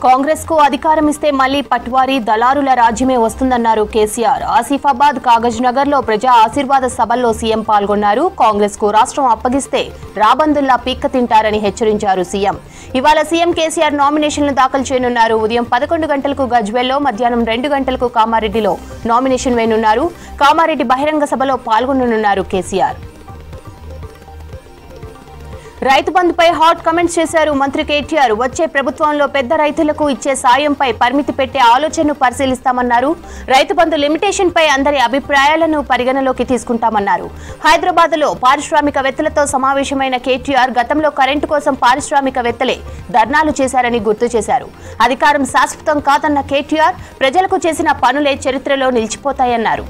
కాంగ్రెస్ కు అధికారం ఇస్తే మళ్లీ పట్వారీ దళారుల రాజ్యమే వస్తుందన్నారు కేసీఆర్ ఆసిఫాబాద్ కాగజ్ నగర్ లో ప్రజా ఆశీర్వాద సభల్లో సీఎం పాల్గొన్నారు కాంగ్రెస్ కు రాష్ట్రం అప్పగిస్తే రాబందుల్లా పీక్క తింటారని హెచ్చరించారు సీఎం ఇవాళ సీఎం కేసీఆర్ నామినేషన్లు దాఖలు చేయనున్నారు ఉదయం పదకొండు గంటలకు గజ్వేల్లో మధ్యాహ్నం రెండు గంటలకు కామారెడ్డిలో నామినేషన్ వేయనున్నారు కామారెడ్డి బహిరంగ సభలో పాల్గొననున్నారు కేసీఆర్ రైతు బంధుపై హాట్ కమెంట్స్ చేశారు మంత్రి కేటీఆర్ వచ్చే ప్రభుత్వంలో పెద్ద రైతులకు ఇచ్చే సాయంపై పరిమితి పెట్టే ఆలోచనను పరిశీలిస్తామన్నారు రైతు బంధు లిమిటేషన్ పై అందరి అభిప్రాయాలను పరిగణలోకి తీసుకుంటామన్నారు హైదరాబాద్ లో పారిశ్రామికవేత్తలతో సమావేశమైన కేటీఆర్ గతంలో కరెంటు కోసం పారిశ్రామికవేత్తలే ధర్నాలు చేశారని గుర్తు చేశారు అధికారం శాశ్వతం కాదన్న కేటీఆర్ ప్రజలకు చేసిన పనులే చరిత్రలో నిలిచిపోతాయన్నారు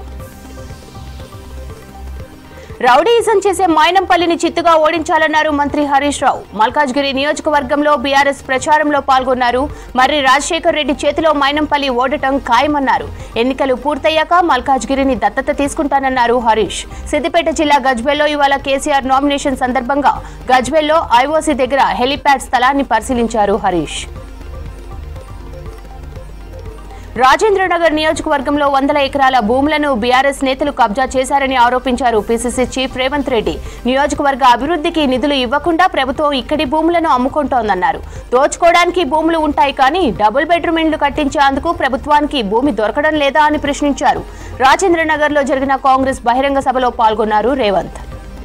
రౌడీయిజం చేసే మైనంపల్లిని చిత్తుగా ఓడించాలన్నారు మంత్రి హరీష్ రావు మల్కాజ్గిరి నియోజకవర్గంలో బీఆర్ఎస్ ప్రచారంలో పాల్గొన్నారు మర్రి రాజశేఖర్ రెడ్డి చేతిలో మైనంపల్లి ఓడటం ఖాయమన్నారు ఎన్నికలు పూర్తయ్యాక మల్కాజ్గిరిని దత్తత తీసుకుంటానన్నారు హరీష్ సిద్దిపేట జిల్లా గజ్వేల్లో ఇవాళ కేసీఆర్ నామినేషన్ సందర్భంగా గజ్వేల్లో ఐఓసీ దగ్గర హెలీప్యాడ్ స్థలాన్ని పరిశీలించారు హరీష్ రాజేంద్రనగర్ నియోజకవర్గంలో వందల ఎకరాల భూములను బీఆర్ఎస్ నేతలు కబ్జా చేశారని ఆరోపించారు పీసీసీ చీఫ్ రేవంత్ రెడ్డి నియోజకవర్గ అభివృద్ధికి నిధులు ఇవ్వకుండా ప్రభుత్వం ఇక్కడి భూములను అమ్ముకుంటోందన్నారు దోచుకోవడానికి భూములు ఉంటాయి కానీ డబుల్ బెడ్రూమ్ ఇండ్లు కట్టించేందుకు ప్రభుత్వానికి భూమి దొరకడం లేదా అని ప్రశ్నించారు రాజేంద్రనగర్లో జరిగిన కాంగ్రెస్ బహిరంగ సభలో పాల్గొన్నారు రేవంత్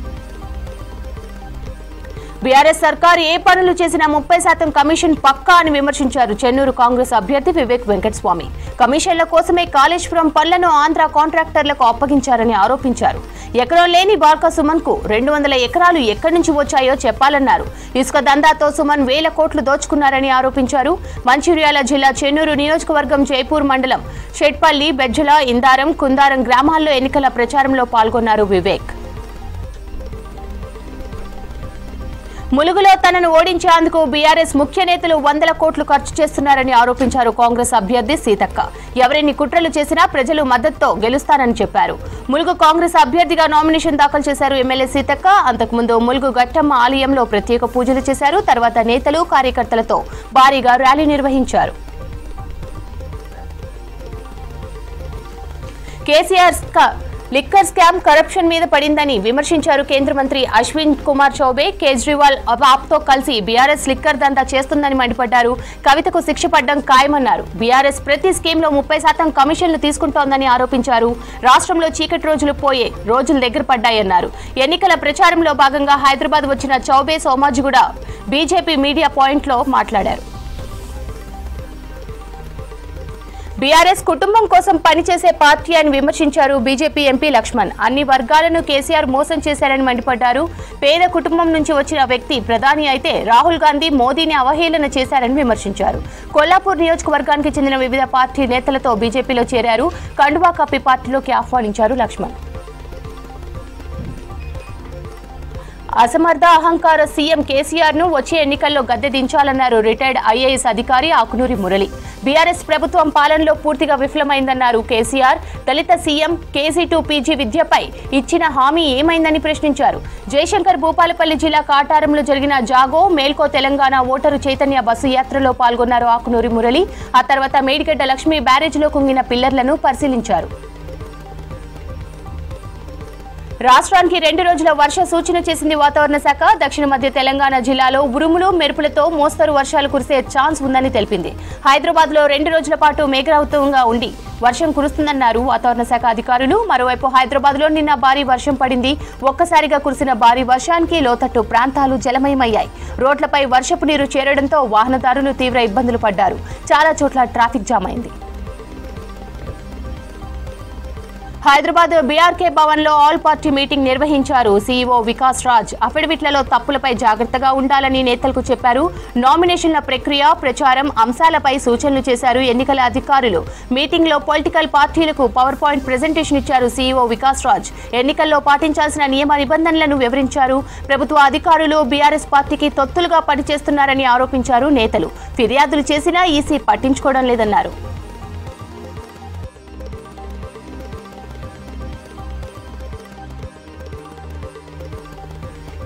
బీఆర్ఎస్ సర్కార్ ఏ పనులు చేసినా ముప్పై శాతం కమిషన్ పక్కా అని విమర్శించారు చెన్నూరు కాంగ్రెస్ అభ్యర్థి వివేక్ వెంకటస్వామి కమిషన్ల కోసమే కాళేశ్వరం పనులను ఆంధ్ర కాంట్రాక్టర్లకు అప్పగించారని ఆరోపించారు ఎకరం లేని బార్కా సుమన్ కు రెండు వందల ఎకరాలు ఎక్కడి నుంచి వచ్చాయో చెప్పాలన్నారు ఇసుక దందాతో సుమన్ వేల కోట్లు దోచుకున్నారని ఆరోపించారు మంచిర్యాల జిల్లా చెన్నూరు నియోజకవర్గం జైపూర్ మండలం షెట్పల్లి బెజ్జల ఇందారం కుందారం గ్రామాల్లో ఎన్నికల ప్రచారంలో పాల్గొన్నారు వివేక్ ములుగులో తనను ఓడించేందుకు బీఆర్ఎస్ ముఖ్య నేతలు వందల కోట్లు ఖర్చు చేస్తున్నారని ఆరోపించారు కాంగ్రెస్ అభ్యర్థి సీతక్క ఎవరిని కుట్రలు చేసినా ప్రజలు మద్దతుతో గెలుస్తారని చెప్పారు ములుగు కాంగ్రెస్ అభ్యర్థిగా నామినేషన్ దాఖలు చేశారు ఎమ్మెల్యే సీతక్క అంతకుముందు ములుగు గట్టమ్మ ఆలయంలో ప్రత్యేక పూజలు చేశారు తర్వాత నేతలు కార్యకర్తలతో భారీగా ర్యాలీ నిర్వహించారు కేసీఆర్ స్క- లిక్కర్ స్కామ్ కరప్షన్ మీద పడిందని విమర్శించారు కేంద్ర మంత్రి అశ్విన్ కుమార్ చౌబే కేజ్రీవాల్ ఆప్తో కలిసి బీఆర్ఎస్ లిక్కర్ దందా చేస్తుందని మండిపడ్డారు కవితకు శిక్ష పడ్డం ఖాయమన్నారు బీఆర్ఎస్ ప్రతి స్కీమ్ లో ముప్పై శాతం కమిషన్లు తీసుకుంటోందని ఆరోపించారు రాష్ట్రంలో చీకటి రోజులు పోయే రోజులు దగ్గర పడ్డాయన్నారు ఎన్నికల ప్రచారంలో భాగంగా హైదరాబాద్ వచ్చిన Choubey Somajiguda BJP media point లో మాట్లాడారు బీఆర్ఎస్ కుటుంబం కోసం పనిచేసే పార్టీ అని విమర్శించారు బీజేపీ ఎంపీ లక్ష్మణ్ అన్ని వర్గాలను కేసీఆర్ మోసం చేశారని మండిపడ్డారు పేద కుటుంబం నుంచి వచ్చిన వ్యక్తి ప్రధాని అయితే రాహుల్ గాంధీ మోదీని అవహేళన చేశారని విమర్శించారు కొల్లాపూర్ నియోజకవర్గానికి చెందిన వివిధ పార్టీ నేతలతో బీజేపీలో చేరారు కండువా కప్పి పార్టీలోకి ఆహ్వానించారు లక్ష్మణ్ అసమర్థ అహంకార సీఎం కేసీఆర్ ను వచ్చే ఎన్నికల్లో గద్దె దించాలన్నారు రిటైర్డ్ ఐఏఎస్ అధికారి ఆకునూరి మురళి బీఆర్ఎస్ ప్రభుత్వం పాలనలో పూర్తిగా విఫలమైందన్నారు కేసీఆర్ దళిత సీఎం కేసీ టూ పీజీ విద్యపై ఇచ్చిన హామీ ఏమైందని ప్రశ్నించారు జయశంకర్ భూపాలపల్లి జిల్లా కాటారంలో జరిగిన జాగో మేల్కో తెలంగాణ ఓటరు చైతన్య బస్సు యాత్రలో పాల్గొన్నారు ఆకునూరి మురళి ఆ తర్వాత మేడిగడ్డ లక్ష్మీ బ్యారేజ్లో కుంగిన పిల్లర్లను పరిశీలించారు రాష్ట్రానికి రెండు రోజుల వర్ష సూచన చేసింది వాతావరణ శాఖ దక్షిణ మధ్య తెలంగాణ జిల్లాలో ఉరుములు మెరుపులతో మోస్తరు వర్షాలు కురిసే ఛాన్స్ ఉందని తెలిపింది హైదరాబాద్ లో రెండు రోజుల పాటు మేఘావృతంగా ఉండి వర్షం కురుస్తుందన్నారు వాతావరణ శాఖ అధికారులు మరోవైపు హైదరాబాద్ లో నిన్న భారీ వర్షం పడింది ఒక్కసారిగా కురిసిన భారీ వర్షానికి లోతట్టు ప్రాంతాలు జలమయమయ్యాయి రోడ్లపై వర్షపు నీరు చేరడంతో వాహనదారులు తీవ్ర ఇబ్బందులు పడ్డారు చాలా చోట్ల ట్రాఫిక్ జామ్ అయింది హైదరాబాద్ బీఆర్కే భవన్ లో ఆల్ పార్టీ మీటింగ్ నిర్వహించారు సీఈఓ వికాస్ రాజ్ అఫిడవిట్లలో తప్పులపై జాగ్రత్తగా ఉండాలని నేతలకు చెప్పారు నామినేషన్ల ప్రక్రియ ప్రచారం అంశాలపై సూచనలు చేశారు ఎన్నికల అధికారులు మీటింగ్ లో పొలిటికల్ పార్టీలకు పవర్ పాయింట్ ప్రెజెంటేషన్ ఇచ్చారు సీఈఓ వికాస్ రాజ్ ఎన్నికల్లో పాటించాల్సిన నియమ నిబంధనలను వివరించారు ప్రభుత్వ అధికారులు బీఆర్ఎస్ పార్టీకి తొత్తులుగా పనిచేస్తున్నారని ఆరోపించారు నేతలు ఫిర్యాదులు చేసినా ఈసీ పట్టించుకోవడం లేదన్నారు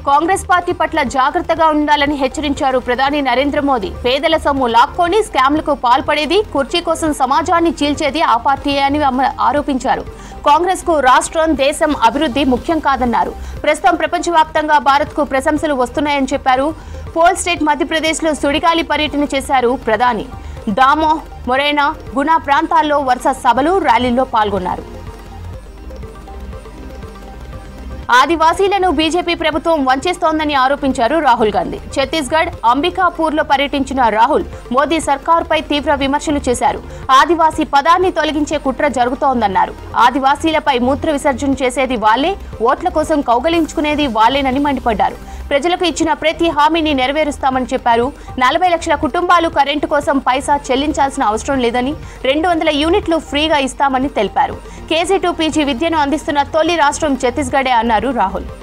కాంగ్రెస్ పార్టీ పట్ల జాగ్రత్తగా ఉండాలని హెచ్చరించారు ప్రధాని నరేంద్ర మోదీ పేదల సొమ్ము లాక్కొని స్కామ్లకు పాల్పడేది కుర్చీ కోసం సమాజాన్ని చీల్చేది ఆ పార్టీయే అని అమ్మ- ఆరోపించారు కాంగ్రెస్ కు రాష్ట్రం దేశం అభివృద్ధి ముఖ్యం కాదన్నారు ప్రస్తుతం ప్రపంచవ్యాప్తంగా భారత్ కు ప్రశంసలు వస్తున్నాయని చెప్పారు పోల్ స్టేట్ మధ్యప్రదేశ్లో సుడిగాలి పర్యటన చేశారు ప్రధాని దామో మొరేనా గునా ప్రాంతాల్లో వరుస సభలు ర్యాలీల్లో పాల్గొన్నారు ఆదివాసీలను బీజేపీ ప్రభుత్వం వంచేస్తోందని ఆరోపించారు రాహుల్ గాంధీ ఛత్తీస్గఢ్ అంబికాపూర్లో పర్యటించిన రాహుల్ మోదీ సర్కారుపై తీవ్ర విమర్శలు చేశారు ఆదివాసీ పదాన్ని తొలగించే కుట్ర జరుగుతోందన్నారు ఆదివాసీలపై మూత్ర విసర్జన చేసేది వాళ్లే ఓట్ల కోసం కౌగలించుకునేది వాళ్లేనని మండిపడ్డారు ప్రజలకు ఇచ్చిన ప్రతి హామీని నెరవేరుస్తామని చెప్పారు నలభై లక్షల కుటుంబాలు కరెంటు కోసం పైసా చెల్లించాల్సిన అవసరం లేదని రెండు వందల యూనిట్లు ఫ్రీగా ఇస్తామని తెలిపారు కేజీ టు పీజీ విద్యను అందిస్తున్న తొలి రాష్ట్రం ఛత్తీస్గఢే అన్నారు రాహుల్